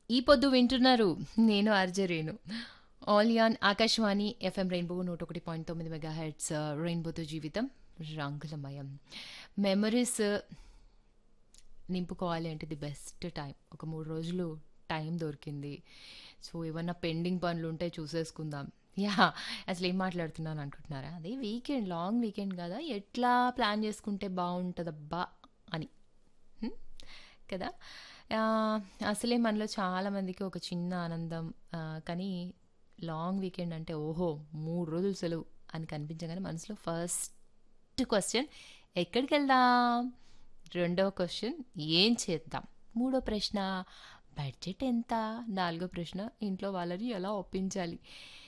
ఈ పొద్దు వింటున్నారు నేను ఆర్జే రేణు ఆల్ యాన్ ఆకాశవాణి ఎఫ్ఎం రెయిన్బో నూట ఒకటి పాయింట్ తొమ్మిది మెగా హెడ్స్ రెయిన్బోతో జీవితం రంగులమయం మెమరీస్ నింపుకోవాలి అంటే ది బెస్ట్ టైం ఒక మూడు రోజులు టైం దొరికింది సో ఏమన్నా పెండింగ్ పనులు ఉంటే చూసేసుకుందాం యా అసలు ఏం మాట్లాడుతున్నాను అనుకుంటున్నారా అదే వీకెండ్ లాంగ్ వీకెండ్ కదా ఎట్లా ప్లాన్ చేసుకుంటే బాగుంటుందబ్బా అని హ్మ్? కదా ఆ, అసలే మనలో చాలామందికి ఒక చిన్న ఆనందం ఆ, కానీ లాంగ్ వీకెండ్ అంటే ఓహో మూడు రోజులు సెలవు అని కనిపించగానే మనసులో ఫస్ట్ క్వశ్చన్ ఎక్కడికి వెళ్దాం రెండవ క్వశ్చన్ ఏం చేద్దాం మూడో ప్రశ్న బడ్జెట్ ఎంత నాలుగో ప్రశ్న ఇంట్లో వాళ్ళని ఎలా ఒప్పించాలి